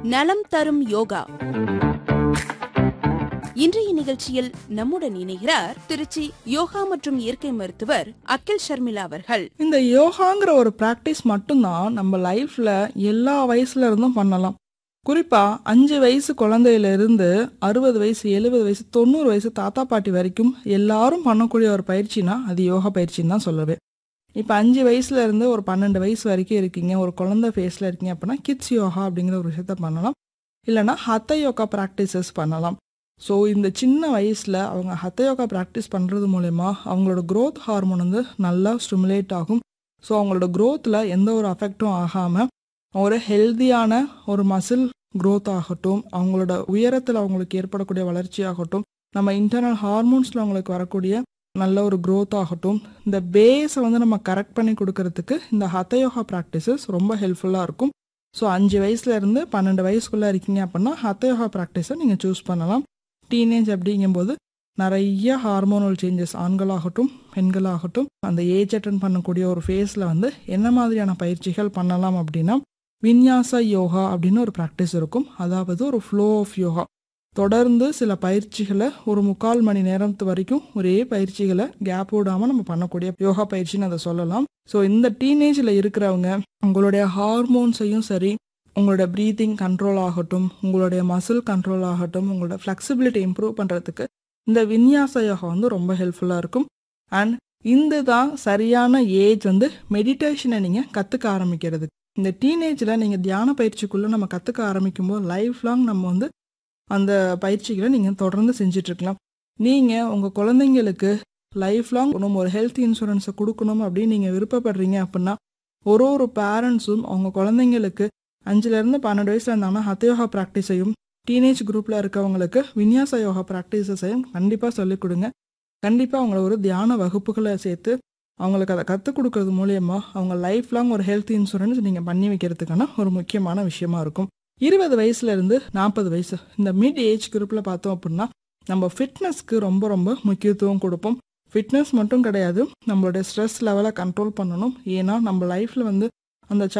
நலம் தரும் யோகா இன்றைய நிகழ்ச்சியில் நம்முடன் இணைகிறார் திருச்சி யோகா மற்றும் இயற்கை மருத்துவர் அகில் ஷர்மிளா அவர்கள் இந்த யோகாங்கிற ஒரு ப்ராக்டிஸ் மட்டும்தான் நம்ம லைஃப்ல எல்லா வயசுல இருந்தும் பண்ணலாம் குறிப்பா அஞ்சு வயசு குழந்தையில இருந்து அறுபது வயசு எழுபது வயசு தொண்ணூறு வயசு தாத்தா பாட்டி வரைக்கும் எல்லாரும் பண்ணக்கூடிய ஒரு பயிற்சினா அது யோகா பயிற்சின்னு தான் சொல்லுவேன் இப்போ அஞ்சு வயசுல இருந்து ஒரு பன்னெண்டு வயசு வரைக்கும் இருக்கீங்க ஒரு குழந்தை ஃபேஸ்ல இருக்கீங்க அப்படின்னா கிட்ஸ் யோகா அப்படிங்கிற ஒரு விஷயத்த பண்ணலாம் இல்லைன்னா ஹத்த யோகா ப்ராக்டிசஸ் பண்ணலாம் ஸோ இந்த சின்ன வயசில் அவங்க ஹத்த யோகா ப்ராக்டிஸ் பண்ணுறது மூலயமா அவங்களோட growth ஹார்மோன் வந்து நல்லா ஸ்டிமுலேட் ஆகும் ஸோ அவங்களோட growthல எந்த ஒரு அஃபெக்டும் ஆகாமல் ஒரு ஹெல்தியான ஒரு மசில் growth ஆகட்டும் அவங்களோட உயரத்தில் அவங்களுக்கு ஏற்படக்கூடிய வளர்ச்சி ஆகட்டும் நம்ம இன்டர்னல் ஹார்மோன்ஸில் அவங்களுக்கு வரக்கூடிய நல்ல ஒரு growth ஆகட்டும் இந்த பேஸை வந்து நம்ம கரெக்ட் பண்ணி கொடுக்கறதுக்கு இந்த ஹத்த யோகா ப்ராக்டிசஸ் ரொம்ப ஹெல்ப்ஃபுல்லாக இருக்கும் ஸோ அஞ்சு வயசுல இருந்து பன்னெண்டு வயசுக்குள்ளே இருக்கீங்க அப்படின்னா ஹத்த யோகா ப்ராக்டிஸை நீங்கள் சூஸ் பண்ணலாம் டீனேஜ் அப்படிங்கும்போது நிறைய ஹார்மோனல் சேஞ்சஸ் ஆண்களாகட்டும் பெண்களாகட்டும் அந்த ஏஜ் அட்டன் பண்ணக்கூடிய ஒரு ஃபேஸில் வந்து என்ன மாதிரியான பயிற்சிகள் பண்ணலாம் அப்படின்னா விந்யாச யோகா அப்படின்னு ஒரு ப்ராக்டிஸ் இருக்கும் அதாவது ஒரு ஃப்ளோ ஆஃப் யோகா தொடர்ந்து சில பயிற்சிகளை ஒரு முக்கால் மணி நேரத்து வரைக்கும் ஒரே பயிற்சிகளை கேப் விடாமல் நம்ம பண்ணக்கூடிய யோகா பயிற்சின்னு அதை சொல்லலாம் ஸோ இந்த டீனேஜில் இருக்கிறவங்க உங்களுடைய ஹார்மோன்ஸையும் சரி உங்களோட ப்ரீத்திங் கண்ட்ரோல் ஆகட்டும் உங்களுடைய மசில் கண்ட்ரோல் ஆகட்டும் உங்களோட ஃப்ளெக்சிபிலிட்டி இம்ப்ரூவ் பண்ணுறதுக்கு இந்த விந்யாச யோகா வந்து ரொம்ப ஹெல்ப்ஃபுல்லாக இருக்கும் அண்ட் இந்த தான் சரியான ஏஜ் வந்து மெடிடேஷனை நீங்கள் கற்றுக்க ஆரம்பிக்கிறது இந்த டீனேஜில் நீங்கள் தியான பயிற்சிக்குள்ளே நம்ம கற்றுக்க ஆரம்பிக்கும் போது லைஃப் லாங் நம்ம வந்து அந்த பயிற்சிகளை நீங்கள் தொடர்ந்து செஞ்சிட்ருக்கலாம் நீங்கள் உங்கள் குழந்தைங்களுக்கு லைஃப் லாங் நம்ம ஒரு ஹெல்த் இன்சூரன்ஸை கொடுக்கணும் அப்படின்னு நீங்கள் விருப்பப்படுறீங்க அப்படின்னா ஒரு ஒரு பேரண்ட்ஸும் அவங்க குழந்தைங்களுக்கு அஞ்சுலேருந்து பன்னெண்டு வயசில் இருந்தாங்கன்னா ஹத்தயோகா ப்ராக்டிஸையும் டீனேஜ் குரூப்பில் இருக்கவங்களுக்கு விந்யாச யோகா ப்ராக்டிசஸையும் கண்டிப்பாக சொல்லிக் கொடுங்க கண்டிப்பாக அவங்கள ஒரு தியான வகுப்புகளை சேர்த்து அவங்களுக்கு அதை கற்றுக் கொடுக்கறது மூலயமா அவங்க லைஃப் லாங் ஒரு ஹெல்த் இன்சூரன்ஸ் நீங்கள் பண்ணி வைக்கிறதுக்கான ஒரு முக்கியமான விஷயமா இருக்கும் இருபது வயசுல இருந்து நாற்பது வயசு இந்த மிட் ஏஜ் குரூப்பில் பார்த்தோம் அப்படின்னா நம்ம ஃபிட்னஸ்க்கு ரொம்ப ரொம்ப முக்கியத்துவம் கொடுப்போம் ஃபிட்னஸ் மட்டும் கிடையாது நம்மளுடைய ஸ்ட்ரெஸ் லெவலை கண்ட்ரோல் பண்ணணும் ஏன்னா நம்ம லைஃப்பில் வந்து அந்த